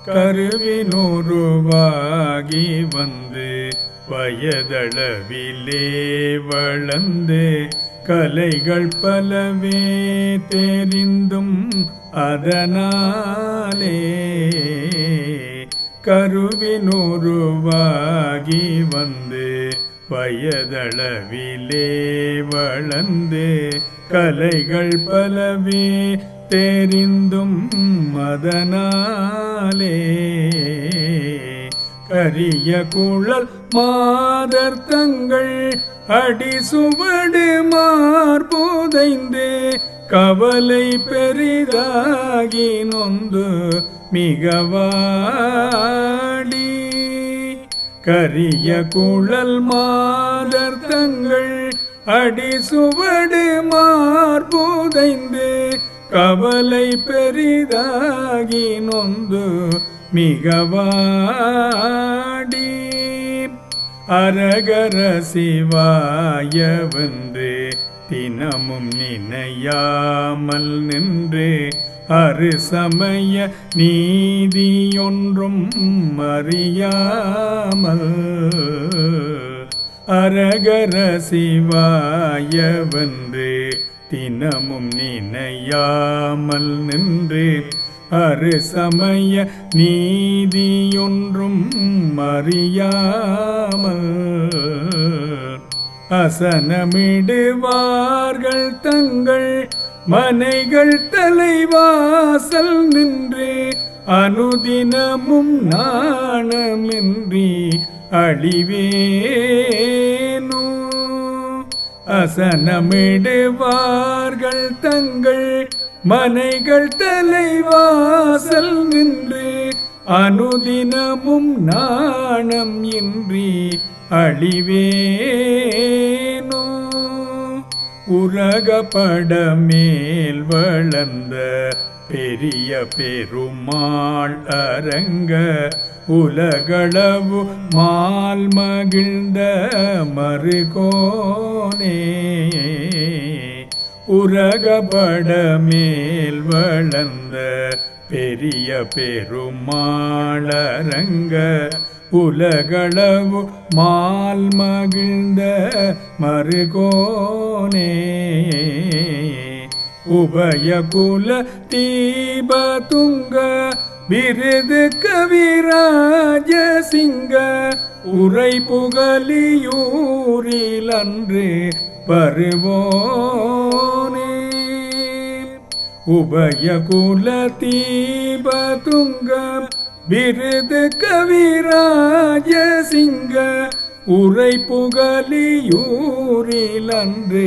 கருவினூருவாகி வந்து வயதளவிலே வளர்ந்து கலைகள் பலவே தெரிந்தும் அதனாலே கருவினூருவாகி வந்து வயதளவிலே வளர்ந்து கலைகள் பலவே தெரிந்தும் அதனாலே கரிய குழல் மாதர் தங்கள் அடிசுவடு மார்போதைந்து கவலை பெரிதாகி நொந்து மிகவாடி கரிய குழல் மாதர் தங்கள் அடிசுவடு மார்போதைந்து கவலை பெரிதாகி நொந்து மிகவாடி அரகர சிவாய வந்து தினமும் நினையாமல் நின்று அரு சமய நீதியொன்றும் அறியாமல் அரகர சிவாய வந்து தினமும் நினையாமல் நின்று அரு சமய நீதியொன்றும் அறியாமல் அசனமிடுவார்கள் தங்கள் மனைகள் தலைவாசல் நின்று அனுதினமும் நாணமின்றி அழிவேனோ அசனமிடுவார்கள் தங்கள் மனைகள் தலைவாசல் நின்று அனுதினமும் நாணம் இன்றி அழிவேனோ உலகப்பட மேல் வளர்ந்த பெரிய பெருமாள் அரங்க உலகளவு மால் மகிழ்ந்த மறுகோனே உலகப்பட மேல் வளர்ந்த பெரிய பெருமாளரங்க உலகளவு மால் மகிழ்ந்த மறுகோனே உபயகுல தீபதுங்க விருது கவிராஜ சிங்க உரை புகலியூரில் அன்று வருவோனே உபயகுல தீபதுங்க விருது கவிராஜ சிங்க உரை புகலியூரில் அன்று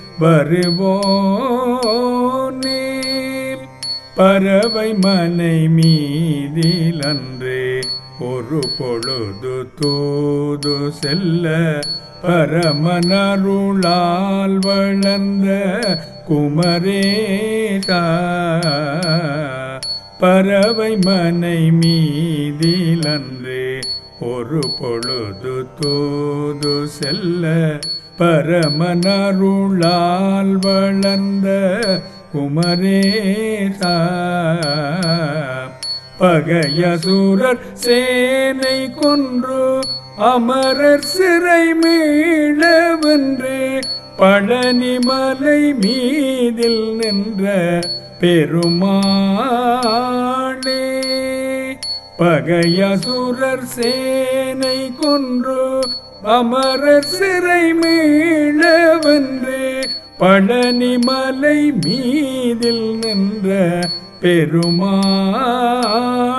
வருவோனே பறவை மனை மீதில் அன்று ஒரு பொழுது தூது செல்ல பரமனருளால் வளர்ந்த குமரேகா பறவை மனை மீதில் அன்று ஒரு பொழுது தூது செல்ல பரமனருளால் வளர்ந்த குமரேசா பகையசூரர் சேனை கொன்று அமரர் சிறை மீளவென்று பழனிமலை மீதில் நின்ற பெருமாளே பகையசுரர் சேனை கொன்று அமரர் சிறை மீளவென்று பழனிமலை மீதில் நின்ற பெருமாளே